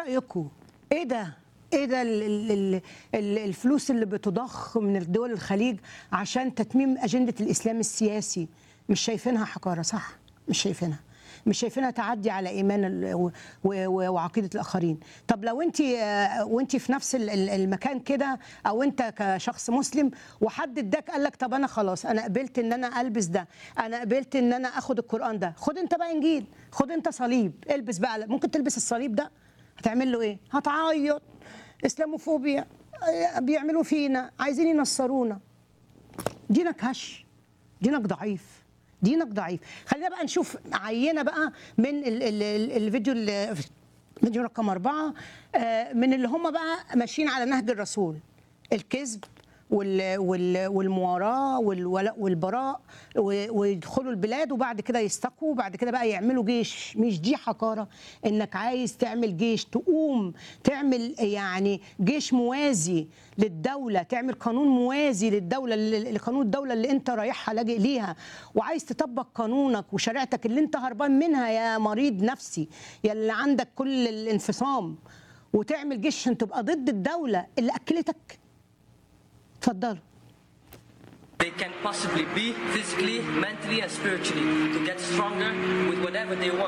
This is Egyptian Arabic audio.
رايكم ايه ده ايه ده ال- ال- ال- ال- الفلوس اللي بتضخ من الدول الخليج عشان تتميم اجنده الاسلام السياسي مش شايفينها حقاره صح مش شايفينها مش شايفينها تعدي على ايمان ال- و- و- وعقيده الاخرين طب لو انت وانت في نفس ال- ال- المكان كده او انت كشخص مسلم وحد اداك قال لك طب انا خلاص انا قبلت ان انا البس ده انا قبلت ان انا اخد القران ده خد انت بقى انجيل خد انت صليب البس بقى ممكن تلبس الصليب ده هتعمل له ايه هتعيط اسلاموفوبيا آه، بيعملوا فينا عايزين ينصرونا دينك هش دينك ضعيف دينك ضعيف خلينا بقى نشوف عينه بقى من ال ال ال الفيديو ال- فيديو رقم أربعة آه، من اللي هم بقى ماشيين على نهج الرسول الكذب وال وال والمواراة والولاء والبراء و- ويدخلوا البلاد وبعد كده يستقوا وبعد كده بقى يعملوا جيش مش دي حقارة انك عايز تعمل جيش تقوم تعمل يعني جيش موازي للدولة تعمل قانون موازي للدولة اللي- لقانون الدولة اللي انت رايحها لاجئ ليها وعايز تطبق قانونك وشريعتك اللي انت هربان منها يا مريض نفسي يا اللي عندك كل الانفصام وتعمل جيش عشان تبقى ضد الدولة اللي أكلتك اتفضلوا They can possibly be physically, mentally, and spiritually to get stronger with whatever they want.